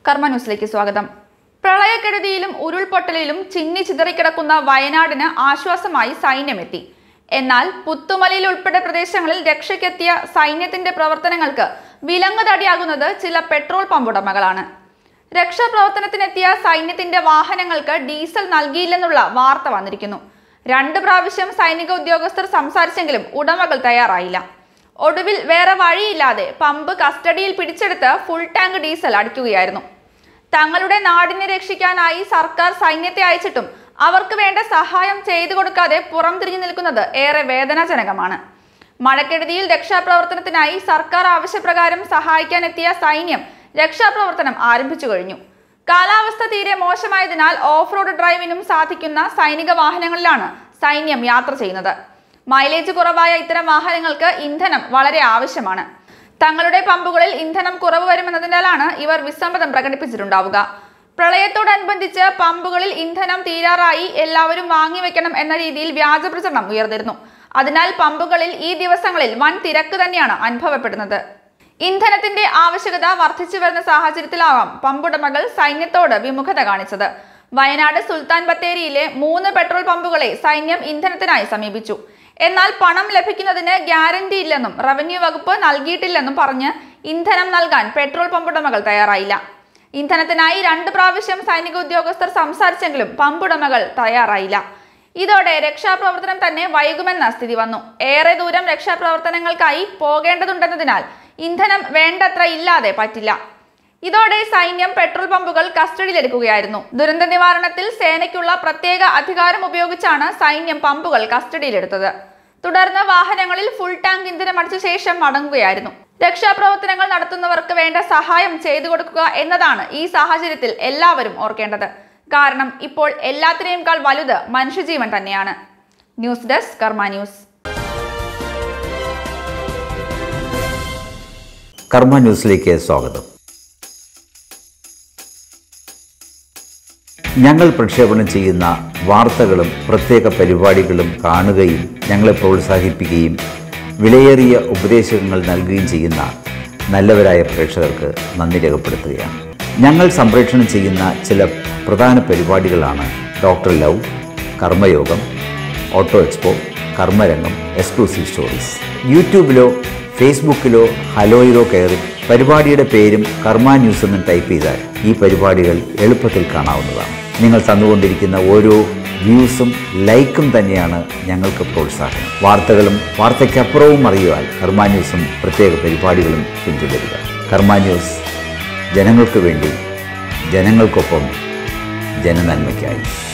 കർമ്മ ന്യൂസിലേക്ക് സ്വാഗതം പ്രളയക്കെടുതിയിലും ഉരുൾപൊട്ടലിലും ചിന്നി ചിതറിക്കിടക്കുന്ന വയനാടിന് ആശ്വാസമായി സൈന്യമെത്തി എന്നാൽ പുത്തുമലയിൽ ഉൾപ്പെടെ പ്രദേശങ്ങളിൽ രക്ഷയ്ക്കെത്തിയ സൈന്യത്തിന്റെ പ്രവർത്തനങ്ങൾക്ക് വിലങ്ങുതടിയാകുന്നത് ചില പെട്രോൾ പമ്പുടമകളാണ് രക്ഷാപ്രവർത്തനത്തിനെത്തിയ സൈന്യത്തിന്റെ വാഹനങ്ങൾക്ക് ഡീസൽ നൽകിയില്ലെന്നുള്ള വാർത്ത വന്നിരിക്കുന്നു രണ്ട് പ്രാവശ്യം സൈനിക ഉദ്യോഗസ്ഥർ സംസാരിച്ചെങ്കിലും ഉടമകൾ തയ്യാറായില്ല ഒടുവിൽ വേറെ വഴിയില്ലാതെ പമ്പ് കസ്റ്റഡിയിൽ പിടിച്ചെടുത്ത് ഫുൾ ടാങ്ക് ഡീസൽ അടിക്കുകയായിരുന്നു തങ്ങളുടെ നാടിനെ രക്ഷിക്കാനായി സർക്കാർ സൈന്യത്തെ അയച്ചിട്ടും അവർക്ക് വേണ്ട സഹായം ചെയ്തു കൊടുക്കാതെ പുറം തിരിഞ്ഞു നിൽക്കുന്നത് ഏറെ വേദനാജനകമാണ് മഴക്കെടുതിയിൽ രക്ഷാപ്രവർത്തനത്തിനായി സർക്കാർ ആവശ്യപ്രകാരം സഹായിക്കാനെത്തിയ സൈന്യം രക്ഷാപ്രവർത്തനം ആരംഭിച്ചു കഴിഞ്ഞു കാലാവസ്ഥ തീരെ മോശമായതിനാൽ ഓഫ് റോഡ് ഡ്രൈവിനും സാധിക്കുന്ന സൈനിക വാഹനങ്ങളിലാണ് സൈന്യം യാത്ര ചെയ്യുന്നത് മൈലേജ് കുറവായ ഇത്തരം വാഹനങ്ങൾക്ക് ഇന്ധനം വളരെ ആവശ്യമാണ് തങ്ങളുടെ പമ്പുകളിൽ ഇന്ധനം കുറവ് വരുമെന്നതിനാലാണ് ഇവർ വിസമ്മതം പ്രകടിപ്പിച്ചിട്ടുണ്ടാവുക പ്രളയത്തോടനുബന്ധിച്ച് പമ്പുകളിൽ ഇന്ധനം തീരാറായി എല്ലാവരും വാങ്ങിവെക്കണം എന്ന രീതിയിൽ വ്യാജ പ്രചരണം ഉയർന്നിരുന്നു അതിനാൽ പമ്പുകളിൽ ഈ ദിവസങ്ങളിൽ വൻ തിരക്ക് തന്നെയാണ് അനുഭവപ്പെടുന്നത് ഇന്ധനത്തിന്റെ ആവശ്യകത വർദ്ധിച്ചു വരുന്ന സാഹചര്യത്തിലാവാം പമ്പുടമകൾ സൈന്യത്തോട് വിമുഖത കാണിച്ചത് വയനാട് സുൽത്താൻ ബത്തേരിയിലെ മൂന്ന് പെട്രോൾ പമ്പുകളെ സൈന്യം ഇന്ധനത്തിനായി സമീപിച്ചു എന്നാൽ പണം ലഭിക്കുന്നതിന് ഗ്യാരണ്ടി ഇല്ലെന്നും റവന്യൂ വകുപ്പ് നൽകിയിട്ടില്ലെന്നും പറഞ്ഞ് ഇന്ധനം നൽകാൻ പെട്രോൾ പമ്പുടമകൾ തയ്യാറായില്ല ഇന്ധനത്തിനായി രണ്ട് പ്രാവശ്യം സൈനിക ഉദ്യോഗസ്ഥർ സംസാരിച്ചെങ്കിലും പമ്പുടമകൾ തയ്യാറായില്ല ഇതോടെ രക്ഷാപ്രവർത്തനം തന്നെ വൈകുമെന്ന സ്ഥിതി വന്നു ഏറെ ദൂരം രക്ഷാപ്രവർത്തനങ്ങൾക്കായി പോകേണ്ടതുണ്ടെന്നതിനാൽ ഇന്ധനം വേണ്ടത്ര ഇല്ലാതെ പറ്റില്ല ഇതോടെ സൈന്യം പെട്രോൾ പമ്പുകൾ കസ്റ്റഡിയിലെടുക്കുകയായിരുന്നു ദുരന്ത നിവാരണത്തിൽ സേനയ്ക്കുള്ള പ്രത്യേക അധികാരം ഉപയോഗിച്ചാണ് സൈന്യം പമ്പുകൾ കസ്റ്റഡിയിലെടുത്തത് തുടർന്ന് വാഹനങ്ങളിൽ ഫുൾ ടാങ്ക് ഇന്ധനം അടിച്ച ശേഷം മടങ്ങുകയായിരുന്നു രക്ഷാപ്രവർത്തനങ്ങൾ നടത്തുന്നവർക്ക് വേണ്ട സഹായം ചെയ്തു കൊടുക്കുക എന്നതാണ് ഈ സാഹചര്യത്തിൽ എല്ലാവരും ഓർക്കേണ്ടത് കാരണം ഇപ്പോൾ എല്ലാത്തിനെയുംകാൾ വലുത് മനുഷ്യജീവൻ തന്നെയാണ് ന്യൂസ് ഡെസ്ക് കർമ്മ ന്യൂസ് കർമ്മ ന്യൂസിലേക്ക് സ്വാഗതം ഞങ്ങൾ പ്രക്ഷേപണം ചെയ്യുന്ന വാർത്തകളും പ്രത്യേക പരിപാടികളും കാണുകയും ഞങ്ങളെ പ്രോത്സാഹിപ്പിക്കുകയും വിലയേറിയ ഉപദേശങ്ങൾ നൽകുകയും ചെയ്യുന്ന നല്ലവരായ പ്രേക്ഷകർക്ക് നന്ദി രേഖപ്പെടുത്തുകയാണ് ഞങ്ങൾ സംപ്രേഷണം ചെയ്യുന്ന ചില പ്രധാന പരിപാടികളാണ് ഡോക്ടർ ലവ് കർമ്മയോഗം ഓട്ടോ എക്സ്പോ കർമ്മരംഗം എക്സ്ക്ലൂസീവ് സ്റ്റോറീസ് യൂട്യൂബിലോ ഫേസ്ബുക്കിലോ ഹലോയിലോ കയറി പരിപാടിയുടെ പേരും കർമ്മ ന്യൂസ് എന്ന് ടൈപ്പ് ചെയ്താൽ ഈ പരിപാടികൾ എളുപ്പത്തിൽ കാണാവുന്നതാണ് നിങ്ങൾ തന്നുകൊണ്ടിരിക്കുന്ന ഓരോ വ്യൂസും ലൈക്കും തന്നെയാണ് ഞങ്ങൾക്ക് പ്രോത്സാഹനം വാർത്തകളും വാർത്തയ്ക്കപ്പുറവും അറിയുവാൻ കർമ്മ ന്യൂസും പ്രത്യേക പരിപാടികളും പിന്തുടരുക കർമ്മ ന്യൂസ് ജനങ്ങൾക്ക് വേണ്ടി ജനങ്ങൾക്കൊപ്പം ജനനന്മയ്ക്കായി